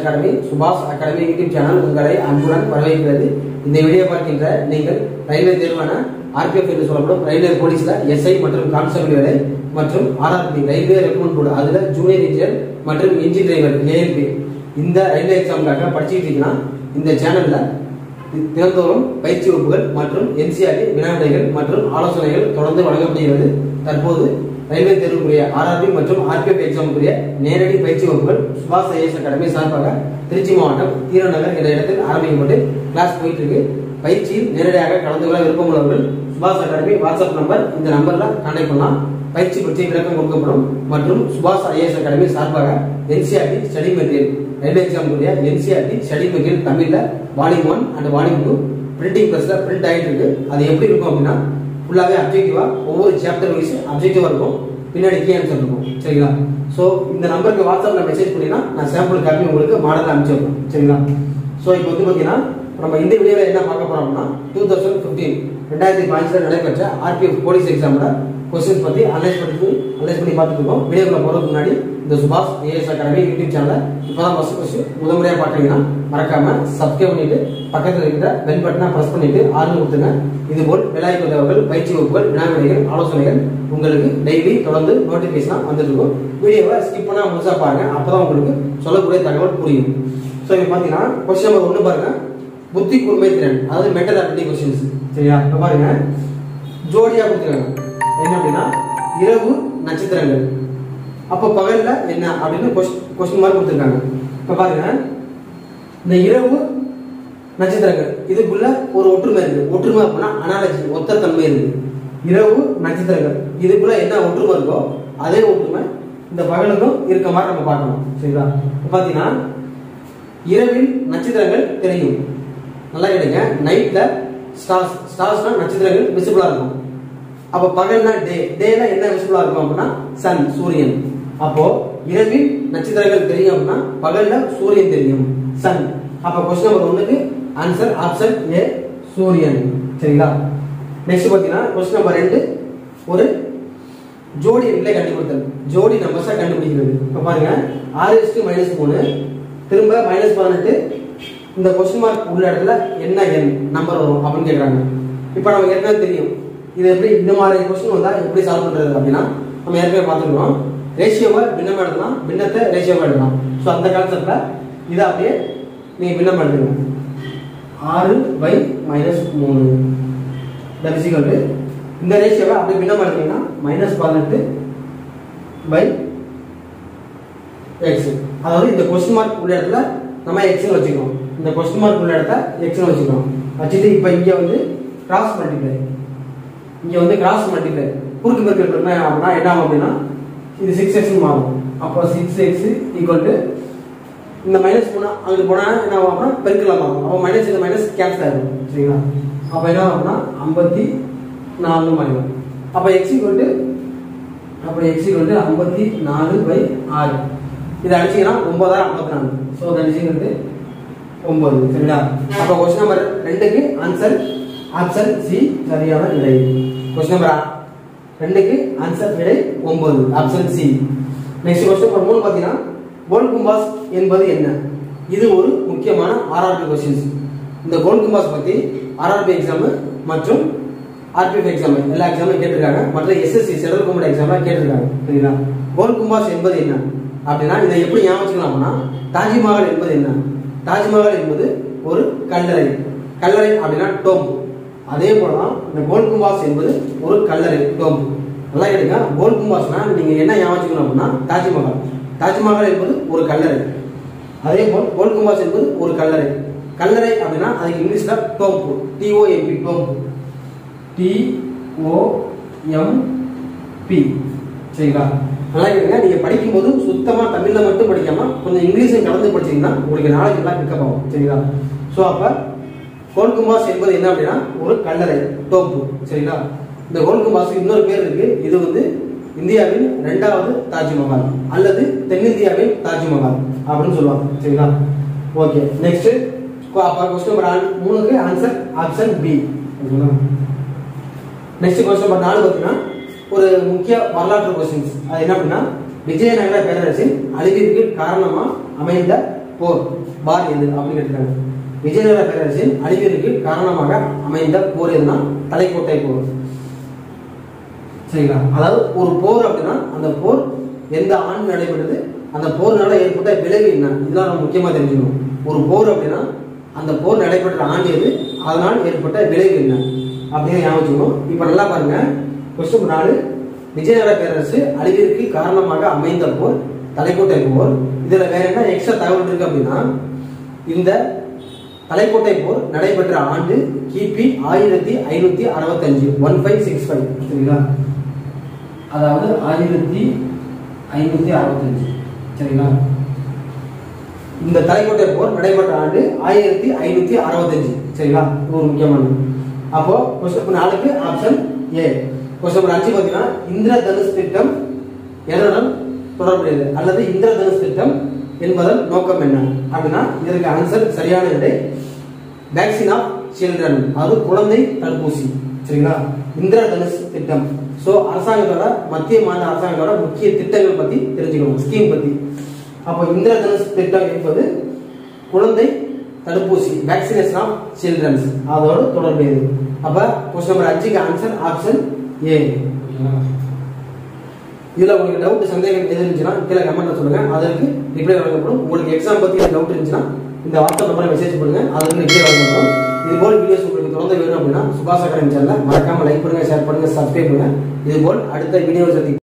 academy சுபாஷ் academy YouTube channel உங்களை அன்புடன் வரவேற்கிறது இந்த வீடியோ பார்க்கின்ற நீங்கள் ரயில்வே தேர்வான ஆர்பிஎஃப் என்று சொல்லப்படும் ரயில்வே போலீஸ்ல எஸ்ஐ மற்றும் கான்ஸ்டபிள் வேலை மற்றும் ஆர்ஆர்பி ரயில்வே ரெக்ரூட் போர்டு அதுல ஜூனியர் இன்ஜினியர் மற்றும் இன்ஜின் டிரைவர் ஏஎல்பி இந்த ரயில்வே எக்ஸாமுக்காக படிச்சுட்டு இருக்கீங்கன்னா இந்த சேனல்ல தினந்தோறும் பயிற்சி வகுப்புகள் மற்றும் என்சிஆர்டி வினாவிடைகள் மற்றும் ஆலோசனைகள் தொடர்ந்து வழங்கப்படுகிறது தற்போது ரயில்வே தேர்வுக்குரிய ஆர்ஆர்பி மற்றும் ஆர்பிஎஃப் எக்ஸாமுக்குரிய நேரடி பயிற்சி வகுப்புகள் சுபாஷ் ஐஎஸ் அகாடமி சார்பாக திருச்சி மாவட்டம் தீரநகர் என்ற இடத்தில் ஆரம்பிக்கப்பட்டு கிளாஸ் போயிட்டு இருக்கு பயிற்சியில் நேரடியாக கலந்து கொள்ள விருப்பமுள்ளவர்கள் சுபாஷ் அகாடமி வாட்ஸ்அப் நம்பர் இந்த நம்பர்ல கான்டாக்ட் பண்ணலாம் பயிற்சி பற்றி விளக்கம் கொடுக்கப்படும் மற்றும் சுபாஷ் ஐஏஎஸ் அகாடமி சார்பாக என்சிஆர்டி ஸ்டடி மெட்டீரியல் ரயில்வே எக்ஸாமுக்குரிய என்சிஆர்டி ஸ்டடி மெட்டீரியல் தமிழ்ல volume one and volume two printing ப்ரெஸ்ல பிரிண்ட் ஆகிட்டு இருக்கு அது எப்படி இருக்கும் அப்படின்னா ஃபுல்லாகவே அப்ஜெக்டிவா ஒவ்வொரு சாப்டர் வைஸ் அப்ஜெக்டிவா இருக்கும் பின்னாடி கீ ஆன்சர் இருக்கும் சரிங்களா ஸோ இந்த நம்பருக்கு வாட்ஸ்அப்ல மெசேஜ் பண்ணினா நான் சாம்பிள் காப்பி உங்களுக்கு மாடல் அனுப்பிச்சு வைப்பேன் சரிங்களா ஸோ இப்போ வந்து பார்த்தீங்கன்னா நம்ம இந்த வீடியோவில் என்ன பார்க்க போறோம்னா டூ தௌசண்ட் ஃபிஃப்டீன் ரெண்டாயிரத்தி பதினஞ்சில் நடைபெற்ற ஆர்பிஎஃப் போலீஸ் எக்ஸாமில் கொஸ்டின்ஸ் பற்றி அனலைஸ் பண்ணி அனலைஸ் பண்ணி பார்த்துட்டு இருக்கோம் வீடியோக்குள்ள போகிறதுக்கு முன்னாடி இந்த சுபாஷ் ஏஎஸ் அகாடமி யூடியூப் சேனலை இப்போதான் ஃபர்ஸ்ட் ஃபர்ஸ்ட் முதல் முறையாக பார்க்குறீங்கன்னா மறக்காம சப்ஸ்கிரைப் பண்ணிட்டு பக்கத்தில் இருக்கிற பெல் பட்டனை ப்ரெஸ் பண்ணிட்டு ஆர்டர் கொடுத்துங்க இதுபோல் வேலாய்ப்பு தேவைகள் பயிற்சி வகுப்புகள் வினாவிடைகள் ஆலோசனைகள் உங்களுக்கு டெய்லி தொடர்ந்து நோட்டிஃபிகேஷனாக வந்துட்டு இருக்கும் வீடியோவை ஸ்கிப் பண்ணால் முழுசாக பாருங்க அப்பதான் உங்களுக்கு சொல்லக்கூடிய தகவல் புரியும் ஸோ இப்போ பார்த்தீங்கன்னா கொஸ்டின் நம்பர் ஒன்று பாருங்க புத்தி கூர்மை திறன் அதாவது மென்டல் ஆபிலிட்டி கொஸ்டின்ஸ் சரியா இப்போ பாருங்க ஜோடியா கொடுத்துருக்காங்க என்ன அப்படின்னா இரவு நட்சத்திரங்கள் அப்போ பகல்ல என்ன அப்படின்னு கொஸ்டின் மார்க் கொடுத்துருக்காங்க இப்போ பாருங்க இந்த இரவு நட்சத்திரங்கள் இதுக்குள்ள ஒரு ஒற்றுமை இருக்கு ஒற்றுமை அப்படின்னா அனாலஜி ஒத்த தன்மை இருக்கு இரவு நட்சத்திரங்கள் இதுக்குள்ள என்ன ஒற்றுமை இருக்கோ அதே ஒற்றுமை இந்த பகலுக்கும் இருக்க மாதிரி நம்ம பார்க்கணும் சரிங்களா இப்போ பார்த்தீங்கன்னா இரவில் நட்சத்திரங்கள் தெரியும் நல்லா கேளுங்க நைட்ல ஸ்டார்ஸ் ஸ்டார்ஸ்னா நட்சத்திரங்கள் விசிபிளா இருக்கும் அப்போ பகல்னா டே டேல என்ன விசிபிளா இருக்கும் அப்படின்னா சன் சூரியன் அப்போ இரவில் நட்சத்திரங்கள் தெரியும் அப்படின்னா பகல்ல சூரியன் தெரியும் சன் அப்ப கொஸ்டின் நம்பர் ஒண்ணுக்கு ஆன்சர் ஆப்ஷன் ஏ சூரியன் சரிங்களா நெக்ஸ்ட் பாத்தீங்கன்னா கொஸ்டின் நம்பர் ரெண்டு ஒரு ஜோடி எண்களை கண்டுபிடித்தல் ஜோடி நம்பர்ஸை கண்டுபிடிக்கிறது இப்போ பாருங்க ஆறு இஸ்டு மைனஸ் மூணு திரும்ப மைனஸ் பதினெட்டு இந்த கொஸ்டின் மார்க் உள்ள இடத்துல என்ன எண் நம்பர் வரும் அப்படின்னு கேட்குறாங்க இப்போ நமக்கு ஏற்கனவே தெரியும் இது எப்படி இந்த மாதிரி கொஸ்டின் வந்தா எப்படி சால்வ் பண்றது அப்படின்னா நம்ம ஏற்கனவே பார்த்துருக்கோம் ரேஷியோவை பின்னமா எழுதலாம் பின்னத்தை ரேஷியோவை எழுதலாம் ஸோ அந்த கான்செப்ட்ல இதை அப்படியே நீங்க பின்னம் எழுதுங்க ஆறு பை மைனஸ் மூணு தட் இஸ் இந்த ரேஷியோவை அப்படியே பின்னம் எழுதிங்கன்னா மைனஸ் பதினெட்டு பை எக்ஸ் அதாவது இந்த கொஸ்டின் மார்க் உள்ள இடத்துல நம்ம எக்ஸ்னு வச்சுக்கணும் இந்த கொஸ்டின் மார்க் உள்ள இடத்த எக்ஸ்னு வச்சுக்கணும் வச்சுட்டு இப்போ இங்கே வந்து கிராஸ் மல்டிப்ளை இங்கே வந்து கிராஸ் மல்டிப்ளை குறுக்கு பெருக்கல் பண்ண அப்படின்னா என்ன ஆகும் அப்படின்னா இது சிக்ஸ் எக்ஸ் மாறும் அப்போ சிக்ஸ் எக்ஸ் ஈக்குவல் டு இந்த மைனஸ் போனால் அங்கே போனால் என்ன ஆகும் அப்படின்னா பெருக்கலாம் ஆகும் அப்போ மைனஸ் இந்த மைனஸ் கேன்சல் ஆகும் சரிங்களா அப்போ என்ன ஆகும்னா ஐம்பத்தி நாலு மைனஸ் அப்போ எக்ஸ் ஈக்குவல் டு அப்போ எக்ஸ் ஈக்குவல் டு ஐம்பத்தி நாலு பை ஆறு இதை அடிச்சீங்கன்னா ஒன்பதாயிரம் ஐம்பத்தி நாலு ஸோ அதை அடிச்சுங்கிறது ஒன்பது சரிங்களா அப்போ கொஸ்டின் நம்பர் ரெண்டுக்கு ஆன்சர் ஆப்ஷன் சி சரியான விடை கொஸ்டின் நம்பர் ரெண்டுக்கு ஆன்சர் விடை ஒன்பது option C next question number மூணு பார்த்தீங்கன்னா கோல் கும்பாஸ் என்பது என்ன இது ஒரு முக்கியமான ஆர்ஆர்பி கொஸ்டின்ஸ் இந்த கோல் கும்பாஸ் பத்தி ஆர்ஆர்பி எக்ஸாம் மற்றும் ஆர்பிஎஃப் எக்ஸாம் எல்லா எக்ஸாமும் கேட்டிருக்காங்க மற்ற எஸ்எஸ்சி சென்ட்ரல் கவர்மெண்ட் எக்ஸாம்லாம் கேட்டிருக்காங்க சரிங்களா கோல் கும்பாஸ் என்பது என்ன அப்படின்னா இதை எப்படி ஞாபகம் வச்சுக்கலாம்னா தாஜ்மஹால் என்பது என்ன தாஜ்மஹால் என்பது ஒரு கல்லறை கல்லறை அப்படின்னா டோம் அதே போலதான் இந்த கோல் கும்பாஸ் என்பது ஒரு கல்லறை டோம் நல்லா கேளுங்க கோல் கும்பாஸ்னா நீங்க என்ன ஞாபகம் வச்சுக்கணும் அப்படின்னா தாஜ்மஹால் தாஜ்மஹால் என்பது ஒரு கல்லறை அதே போல் கோல் கும்பாஸ் என்பது ஒரு கல்லறை கல்லறை அப்படின்னா அதுக்கு இங்கிலீஷ்ல டோம்பு டிஓஎம்பி டோம்பு டிஓஎம்பி சரிங்களா நல்லா கேளுங்க நீங்க படிக்கும்போது சுத்தமா தமிழ்ல மட்டும் படிக்காம கொஞ்சம் இங்கிலீஷும் கலந்து படிச்சீங்கன்னா உங்களுக்கு நாலேஜ் எல்லாம் பிக்கப் ஆகும் சரிங்களா ஸோ அப்ப கோல்குமாஸ் என்பது என்ன அப்படின்னா ஒரு கல்லறை டோப்பு சரிங்களா இந்த கோல்குமாஸுக்கு இன்னொரு பேர் இருக்கு இது வந்து இந்தியாவின் இரண்டாவது தாஜ்மஹால் அல்லது தென்னிந்தியாவின் தாஜ்மஹால் அப்படின்னு சொல்லுவாங்க சரிங்களா ஓகே நெக்ஸ்ட் அப்ப கொஸ்டின் நம்பர் மூணுக்கு answer option B next question number நாலு பார்த்தீங்கன்னா ஒரு முக்கிய வரலாற்று கொஸ்டின்ஸ் அது என்ன அப்படின்னா விஜயநகர பேரரசின் அழிவிற்கு காரணமா அமைந்த போர் பார் எது அப்படின்னு கேட்டிருக்காங்க விஜயநகர பேரரசின் அழிவிற்கு காரணமாக அமைந்த போர் எதுனா தலைக்கோட்டை போர் சரிங்களா அதாவது ஒரு போர் அப்படின்னா அந்த போர் எந்த ஆண்டு நடைபெற்றது அந்த போர்னால ஏற்பட்ட விளைவு என்ன இதெல்லாம் நம்ம முக்கியமா தெரிஞ்சுக்கணும் ஒரு போர் அப்படின்னா அந்த போர் நடைபெற்ற ஆண்டு எது அதனால் ஏற்பட்ட விளைவு என்ன அப்படின்னு ஞாபகம் வச்சுக்கணும் இப்போ நல்லா பாருங்க கொஸ்டின் நாலு விஜயநகர பேரரசு அழிவிற்கு காரணமாக அமைந்த போர் தலைக்கோட்டை போர் இதுல வேற என்ன எக்ஸ்ட்ரா தகவல் இருக்கு அப்படின்னா இந்த தலைக்கோட்டை போர் நடைபெற்ற ஆண்டு கிபி ஆயிரத்தி ஐநூத்தி அறுபத்தஞ்சு ஒன் ஃபைவ் சிக்ஸ் ஃபைவ் சரிங்களா அதாவது ஆயிரத்தி ஐநூத்தி அறுபத்தஞ்சு சரிங்களா இந்த தலைக்கோட்டை போர் நடைபெற்ற ஆண்டு ஆயிரத்தி ஐநூத்தி அறுபத்தஞ்சு சரிங்களா இது ஒரு முக்கியமானது அப்போ கொஸ்டின் நாலுக்கு ஆப்ஷன் ஏ கொஸ்டின் அஞ்சு பார்த்தீங்கன்னா இந்திரதனுஷ் திட்டம் எதனுடன் தொடர்புடையது அல்லது இந்திரதனுஷ் திட்டம் என்பதன் நோக்கம் என்ன அப்படின்னா இதற்கு ஆன்சர் சரியான விடை வேக்சின் ஆஃப் சில்ட்ரன் அது குழந்தை தடுப்பூசி சரிங்களா இந்திரதனுஷ் திட்டம் ஸோ அரசாங்கத்தோட மத்திய மாநில அரசாங்கத்தோட முக்கிய திட்டங்கள் பத்தி தெரிஞ்சுக்கணும் ஸ்கீம் பத்தி அப்போ இந்திரதனுஷ் திட்டம் என்பது குழந்தை தடுப்பூசி வேக்சினேஷன் ஆஃப் சில்ட்ரன்ஸ் அதோட தொடர்புடையது அப்ப கொஸ்டின் நம்பர் அஞ்சுக்கு ஆன்சர் ஆப்ஷன் ஏ இதுல உங்களுக்கு டவுட் சந்தேகம் எது இருந்துச்சுன்னா கீழே கமெண்ட்ல சொல்லுங்க அதற்கு ரிப்ளை வழங்கப்படும் உங்களுக்கு எக்ஸாம் பத்தி டவுட் இருந்துச்சுன்னா இந்த வாட்ஸ்அப் நம்பரை மெசேஜ் பண்ணுங்க அதற்கு ரிப்ளை வழங்கப்படும் இது போல் வீடியோஸ் உங்களுக்கு தொடர்ந்து வேணும் அப்படின்னா சுபாஷ் அகாடமி சேனலை மறக்காம லைக் பண்ணுங்க ஷேர் பண்ணுங்க சப்ஸ்கிரைப் பண்ணுங்க இது போல் அடுத்த வீடியோ சந்தி